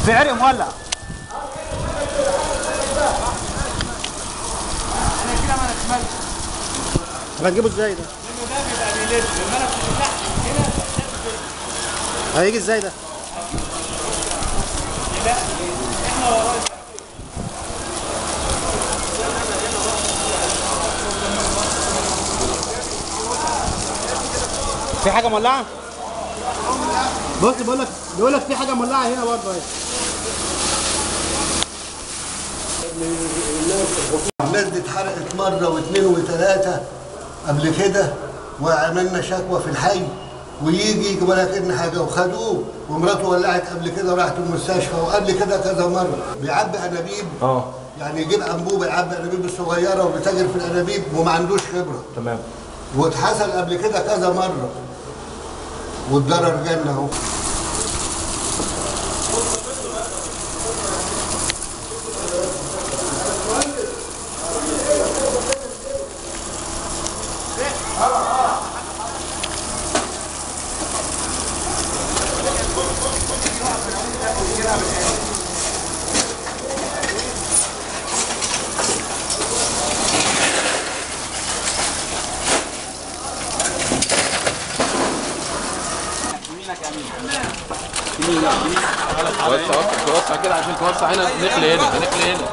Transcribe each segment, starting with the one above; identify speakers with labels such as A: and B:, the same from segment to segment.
A: في عرق مولع هنجيبه ازاي ده؟ هيجي ازاي ده؟ في حاجة مولعة؟ بص بقول لك بيقول لك في حاجة مولعة هنا برضه اهي
B: الناس دي اتحرقت مرة واثنين وثلاثة قبل كده وعملنا شكوى في الحي ويجي ولا كأن حاجة وخدوه ومراته ولعت قبل كده وراحت المستشفى وقبل كده كذا مرة بيعبي أنابيب
C: اه
B: يعني يجيب أنبوبة يعبي أنابيب الصغيرة وبيتاجر في الأنابيب وما عندوش خبرة
C: تمام
B: واتحصل قبل كده كذا مرة والضرر جالنا اهو
C: وسع وسع توسع كده عشان توسع هنا نخلي هنا هنخلي هنا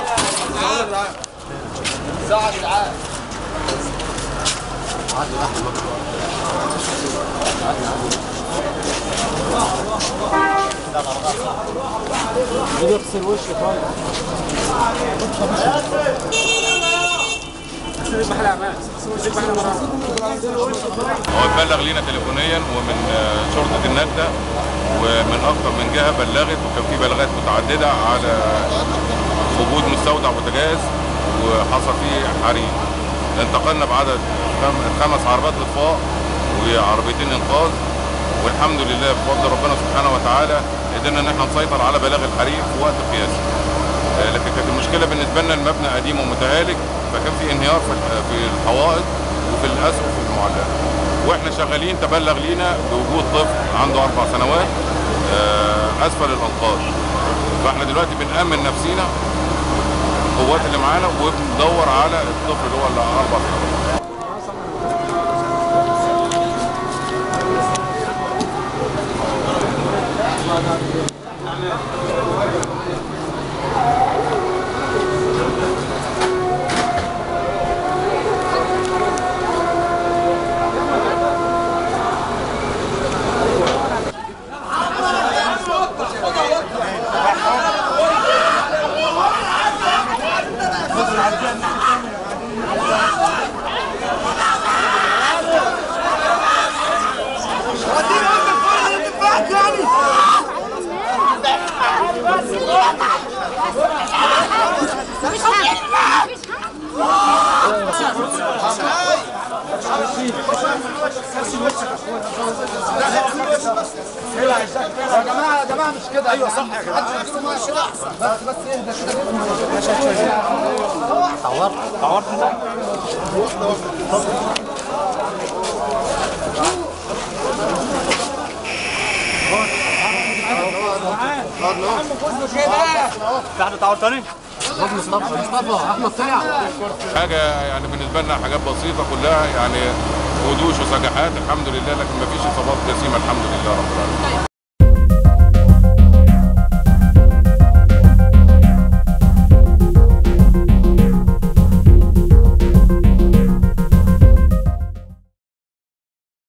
A: يغسل وشه طيب
D: هو اتبلغ لينا تليفونيا ومن آه، شرطه النجده ومن اكثر من جهه بلغت وكان في بلاغات متعدده على وجود مستودع بوتاجاز وحصل فيه حريق انتقلنا بعدد خم- خمس عربات اطفاء وعربيتين انقاذ والحمد لله بفضل ربنا سبحانه وتعالى قدرنا ان احنا نسيطر على بلاغ الحريق في وقت قياسي آه، لكن كانت المشكله بالنسبه لنا المبنى قديم ومتهالك فكان في انهيار في الح- في الحوائط وفي الاسقف وفي المعلقات واحنا شغالين تبلغ لينا بوجود طفل عنده اربع سنوات آه، اسفل الانقاض فاحنا دلوقتي بنامن نفسينا القوات اللي معانا وبندور على الطفل اللي هو اللي اربع سنوات
E: مش حاجة مش حاجة
A: يا جماعة يا جماعة مش كده ايوه صح يا جماعة بس بس اهدى كده تعورت تعورت انت في حد تعور تاني؟ مصطفى مصطفى احمد طلع
D: حاجه يعني بالنسبه لنا حاجات بسيطه كلها يعني خدوش وسجحات الحمد لله لكن ما فيش اصابات جسيمه الحمد لله رب العالمين